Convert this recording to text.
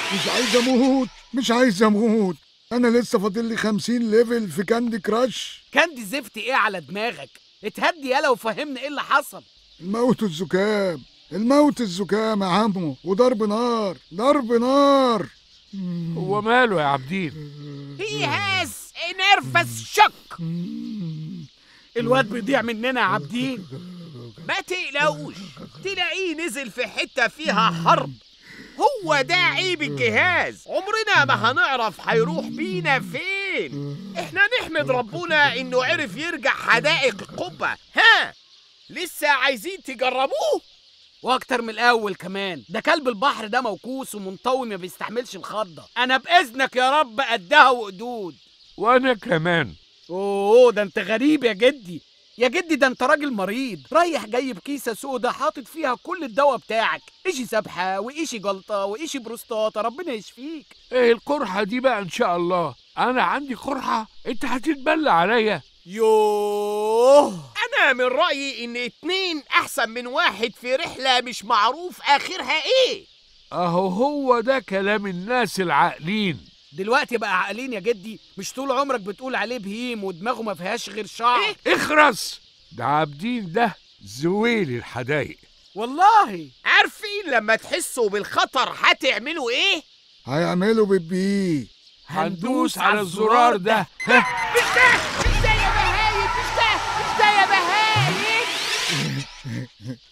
مش عايز اموت مش عايز اموت انا لسه فاضل لي 50 ليفل في كاندي كراش كاندي زفت ايه على دماغك اتهدي يالا وفهمني ايه اللي حصل الموت الزكام الموت الزكام يا عمو وضرب نار ضرب نار هو ماله يا عابدين هي هاز نرفز شك الواد بيضيع مننا يا عابدين ما تقلقوش تلاقيه نزل في حتة فيها حرب هو ده عيب الجهاز عمرنا ما هنعرف هيروح بينا فين احنا نحمد ربنا انه عرف يرجع حدائق القبة ها لسه عايزين تجربوه واكتر من الاول كمان ده كلب البحر ده موكوس ومنطوي ما بيستحملش الخضه انا باذنك يا رب قدها وقدود وانا كمان اوه ده انت غريب يا جدي يا جدي ده انت راجل مريض رايح جايب كيسه سودا حاطط فيها كل الدواء بتاعك ايشي سبحه وايشي جلطه وايشي بروستاتا ربنا يشفيك ايه القرحة دي بقى ان شاء الله انا عندي قرحة انت هتتبلى عليا يوه انا من رأيي ان اتنين احسن من واحد في رحلة مش معروف اخرها ايه اهو هو ده كلام الناس العاقلين دلوقتي بقى عاقلين يا جدي مش طول عمرك بتقول عليه بهيم ودماغه ما فيهاش غير شعر إيه؟ اخرس ده عابدين ده زويل الحدايق والله عارفين لما تحسوا بالخطر هتعملوا ايه هيعملوا بيبي هندوس على الزرار ده ها مش ده مش ده يا بهايم مش ده مش ده يا بهايم